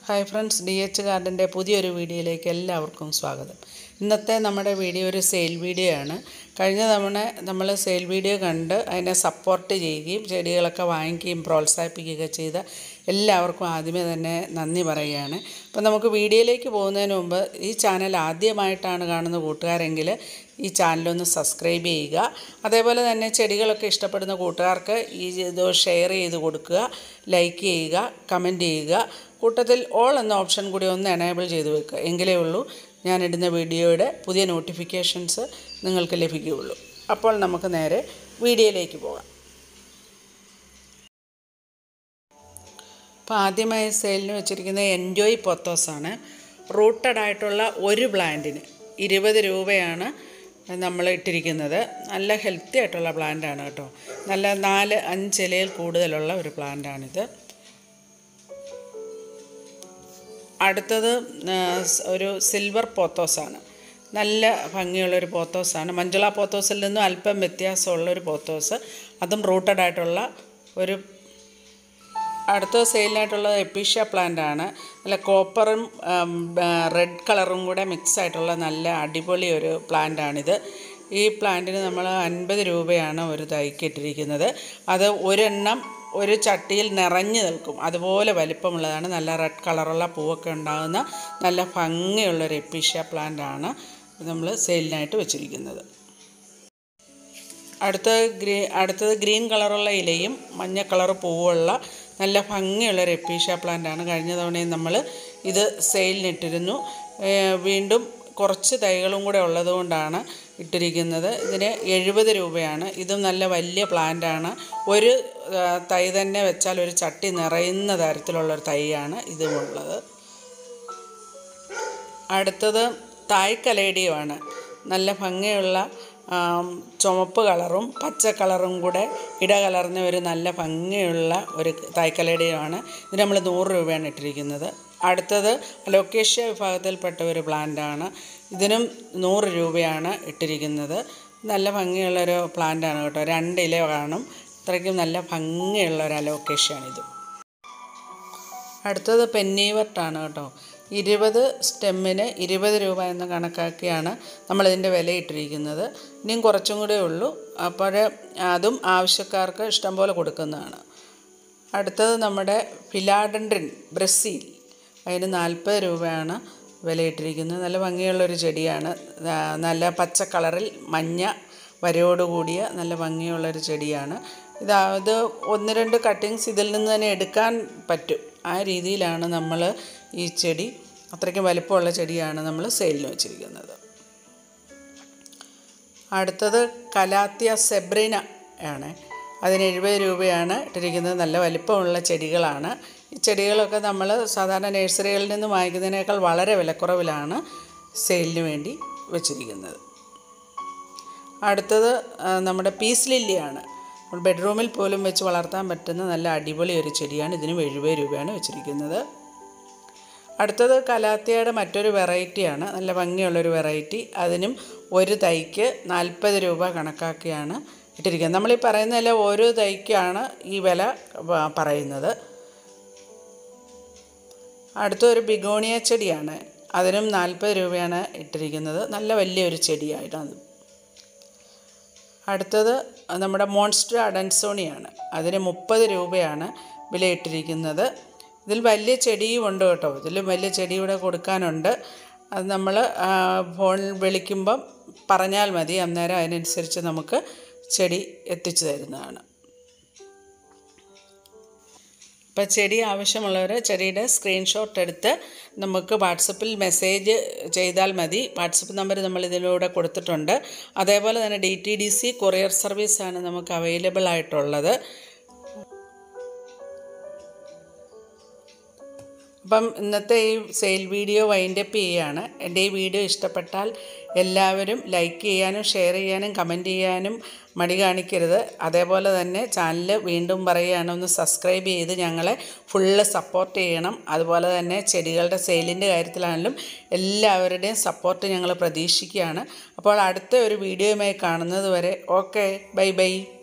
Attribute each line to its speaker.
Speaker 1: hi friends D H ഗാർഡൻ്റെ പുതിയൊരു വീഡിയോയിലേക്ക് എല്ലാവർക്കും സ്വാഗതം ഇന്നത്തെ നമ്മുടെ വീഡിയോ ഒരു സെയിൽ വീഡിയോ ആണ് കഴിഞ്ഞ തവണ നമ്മൾ സെയിൽ വീഡിയോ കണ്ട് അതിനെ സപ്പോർട്ട് ചെയ്യുകയും ചെടികളൊക്കെ വാങ്ങിക്കുകയും പ്രോത്സാഹിപ്പിക്കുകയൊക്കെ ചെയ്ത എല്ലാവർക്കും ആദ്യമേ തന്നെ നന്ദി പറയുകയാണ് അപ്പോൾ നമുക്ക് വീഡിയോയിലേക്ക് പോകുന്നതിന് മുമ്പ് ഈ ചാനൽ ആദ്യമായിട്ടാണ് കാണുന്ന കൂട്ടുകാരെങ്കിൽ ഈ ചാനലൊന്ന് സബ്സ്ക്രൈബ് ചെയ്യുക അതേപോലെ തന്നെ ചെടികളൊക്കെ ഇഷ്ടപ്പെടുന്ന കൂട്ടുകാർക്ക് ഈ ഇത് ഷെയർ ചെയ്ത് കൊടുക്കുക ലൈക്ക് ചെയ്യുക കമൻറ്റ് ചെയ്യുക കൂട്ടത്തിൽ ഓൾ എന്ന ഓപ്ഷൻ കൂടി ഒന്ന് എനേബിൾ ചെയ്ത് വെക്കുക എങ്കിലേ ഉള്ളൂ ഞാനിടുന്ന വീഡിയോയുടെ പുതിയ നോട്ടിഫിക്കേഷൻസ് നിങ്ങൾക്ക് ലഭിക്കുകയുള്ളൂ അപ്പോൾ നമുക്ക് നേരെ വീഡിയോയിലേക്ക് പോകാം അപ്പോൾ ആദ്യമായി സെയിലിന് വെച്ചിരിക്കുന്ന എൻജോയ് പൊത്തോസാണ് റൂട്ടഡ് ആയിട്ടുള്ള ഒരു പ്ലാന്റിന് ഇരുപത് രൂപയാണ് നമ്മൾ ഇട്ടിരിക്കുന്നത് നല്ല ഹെൽത്തി ആയിട്ടുള്ള പ്ലാന്റാണ് കേട്ടോ നല്ല നാല് അഞ്ച് ഇലയിൽ കൂടുതലുള്ള ഒരു പ്ലാന്റാണിത് അടുത്തത് ഒരു സിൽവർ പോത്തോസാണ് നല്ല ഭംഗിയുള്ളൊരു പോത്തോസാണ് മഞ്ജുള പോത്തോസിൽ നിന്നും അല്പം വ്യത്യാസമുള്ളൊരു പോത്തോസ് അതും റൂട്ടഡ് ആയിട്ടുള്ള ഒരു അടുത്ത സെയിലിനായിട്ടുള്ളത് എപ്പീഷ്യ പ്ലാന്റ് ആണ് നല്ല കോപ്പറും റെഡ് കളറും കൂടെ മിക്സ് ആയിട്ടുള്ള നല്ല അടിപൊളി ഒരു പ്ലാന്റാണിത് ഈ പ്ലാന്റിന് നമ്മൾ അൻപത് രൂപയാണ് ഒരു തൈക്ക് ഇട്ടിരിക്കുന്നത് അത് ഒരെണ്ണം ഒരു ചട്ടിയിൽ നിറഞ്ഞു നിൽക്കും അതുപോലെ വലിപ്പമുള്ളതാണ് നല്ല റെഡ് കളറുള്ള പൂവൊക്കെ ഉണ്ടാകുന്ന നല്ല ഭംഗിയുള്ളൊരു എപ്പീഷ്യ പ്ലാന്റ് ആണ് നമ്മൾ സെയിലിനായിട്ട് വെച്ചിരിക്കുന്നത് അടുത്ത ഗ്രീ അടുത്തത് ഗ്രീൻ കളറുള്ള ഇലയും മഞ്ഞ കളർ പൂവുള്ള നല്ല ഭംഗിയുള്ളൊരു എപ്പീഷ്യ പ്ലാന്റ് ആണ് കഴിഞ്ഞ തവണയും നമ്മൾ ഇത് സെയിലിനിട്ടിരുന്നു വീണ്ടും കുറച്ച് തൈകളും കൂടെ ഉള്ളതുകൊണ്ടാണ് ഇട്ടിരിക്കുന്നത് ഇതിന് എഴുപത് രൂപയാണ് ഇതും നല്ല വലിയ പ്ലാന്റാണ് ഒരു തൈ തന്നെ വെച്ചാൽ ഒരു ചട്ടി നിറയുന്ന തരത്തിലുള്ളൊരു തൈയാണ് ഇതുമുള്ളത് അടുത്തത് തായ്ക്കലേഡിയമാണ് നല്ല ഭംഗിയുള്ള ചുമപ്പ് കളറും പച്ച കളറും കൂടെ ഇടകലർന്ന ഒരു നല്ല ഭംഗിയുള്ള ഒരു തായ്ക്കലേഡിയമാണ് ഇത് നമ്മൾ നൂറ് രൂപയാണ് ഇട്ടിരിക്കുന്നത് അടുത്തത് അലോക്കേഷ്യ വിഭാഗത്തിൽപ്പെട്ട ഒരു പ്ലാന്റാണ് ഇതിനും നൂറ് രൂപയാണ് ഇട്ടിരിക്കുന്നത് നല്ല ഭംഗിയുള്ളൊരു പ്ലാന്റാണ് കേട്ടോ രണ്ട് ഇല കാണും അത്രയ്ക്കും നല്ല ഭംഗിയുള്ള ഒരു അലോക്കേഷ്യാണിത് അടുത്തത് പെന്നീവർട്ടാണ് കേട്ടോ ഇരുപത് സ്റ്റെമ്മിന് ഇരുപത് രൂപ എന്ന് കണക്കാക്കിയാണ് നമ്മളിതിൻ്റെ വില ഇട്ടിരിക്കുന്നത് ഇനിയും കുറച്ചും കൂടെ ഉള്ളൂ അപ്പോൾ അതും ആവശ്യക്കാർക്ക് ഇഷ്ടംപോലെ കൊടുക്കുന്നതാണ് അടുത്തത് നമ്മുടെ ഫിലാഡൻഡ്രിൻ ബ്രസീൽ അതിന് നാൽപ്പത് രൂപയാണ് വിലയിട്ടിരിക്കുന്നത് നല്ല ഭംഗിയുള്ളൊരു ചെടിയാണ് നല്ല പച്ച കളറിൽ മഞ്ഞ വരയോടുകൂടിയ നല്ല ഭംഗിയുള്ളൊരു ചെടിയാണ് ഇത് ഒന്ന് രണ്ട് കട്ടിങ്സ് ഇതിൽ നിന്ന് തന്നെ എടുക്കാൻ പറ്റും ആ രീതിയിലാണ് നമ്മൾ ഈ ചെടി അത്രയ്ക്ക് വലിപ്പമുള്ള ചെടിയാണ് നമ്മൾ സെയിലിന് വെച്ചിരിക്കുന്നത് അടുത്തത് കലാത്തിയ സെബ്രിന ആണ് അതിന് എഴുപത് രൂപയാണ് ഇട്ടിരിക്കുന്നത് നല്ല വലിപ്പമുള്ള ചെടികളാണ് ഈ ചെടികളൊക്കെ നമ്മൾ സാധാരണ നഴ്സറികളിൽ നിന്ന് വാങ്ങിക്കുന്നതിനേക്കാൾ വളരെ വിലക്കുറവിലാണ് സെയിലിന് വേണ്ടി വെച്ചിരിക്കുന്നത് അടുത്തത് നമ്മുടെ പീസ് ലില്ലിയാണ് ബെഡ്റൂമിൽ പോലും വെച്ച് വളർത്താൻ പറ്റുന്ന നല്ല അടിപൊളി ഒരു ചെടിയാണ് ഇതിനും എഴുപത് രൂപയാണ് വെച്ചിരിക്കുന്നത് അടുത്തത് കലാത്തിയയുടെ മറ്റൊരു വെറൈറ്റിയാണ് നല്ല ഭംഗിയുള്ളൊരു വെറൈറ്റി അതിനും ഒരു തൈക്ക് നാൽപ്പത് രൂപ കണക്കാക്കിയാണ് ഇട്ടിരിക്കുന്നത് നമ്മളീ പറയുന്നതല്ല ഓരോ തൈക്കാണ് ഈ വില പറയുന്നത് അടുത്തൊരു ബിഗോണിയ ചെടിയാണ് അതിനും നാൽപ്പത് രൂപയാണ് ഇട്ടിരിക്കുന്നത് നല്ല വലിയൊരു ചെടിയായിട്ടാണ് അടുത്തത് നമ്മുടെ മോൺസ്റ്റർ അഡൻസോണിയാണ് അതിന് മുപ്പത് രൂപയാണ് വിലയിട്ടിരിക്കുന്നത് ഇതിൽ വലിയ ചെടിയും ഉണ്ട് കേട്ടോ ഇതിലും വലിയ ചെടി ഇവിടെ കൊടുക്കാനുണ്ട് അത് നമ്മൾ ഫോൺ വിളിക്കുമ്പം പറഞ്ഞാൽ മതി അന്നേരം അതിനനുസരിച്ച് നമുക്ക് ചെടി എത്തിച്ചു തരുന്നതാണ് അപ്പോൾ ചെടി ആവശ്യമുള്ളവർ ചെടിയുടെ സ്ക്രീൻഷോട്ട് എടുത്ത് നമുക്ക് വാട്സപ്പിൽ മെസ്സേജ് ചെയ്താൽ മതി വാട്സപ്പ് നമ്പർ നമ്മൾ ഇതിലൂടെ കൊടുത്തിട്ടുണ്ട് അതേപോലെ തന്നെ D T D C courier സർവീസാണ് നമുക്ക് അവൈലബിൾ ആയിട്ടുള്ളത് അപ്പം ഇന്നത്തെ ഈ സെയിൽ വീഡിയോ വൈൻഡപ്പ് ചെയ്യുകയാണ് എൻ്റെ ഈ വീഡിയോ ഇഷ്ടപ്പെട്ടാൽ എല്ലാവരും ലൈക്ക് ചെയ്യാനും ഷെയർ ചെയ്യാനും കമൻറ്റ് ചെയ്യാനും മടി കാണിക്കരുത് അതേപോലെ തന്നെ ചാനൽ വീണ്ടും പറയുകയാണ് ഒന്ന് സബ്സ്ക്രൈബ് ചെയ്ത് ഞങ്ങളെ ഫുള്ള് സപ്പോർട്ട് ചെയ്യണം അതുപോലെ തന്നെ ചെടികളുടെ സെയിലിൻ്റെ കാര്യത്തിലാണെങ്കിലും എല്ലാവരുടെയും സപ്പോർട്ട് ഞങ്ങൾ പ്രതീക്ഷിക്കുകയാണ് അപ്പോൾ അടുത്ത ഒരു വീഡിയോയുമായി കാണുന്നത് വരെ ഓക്കെ ബൈ ബൈ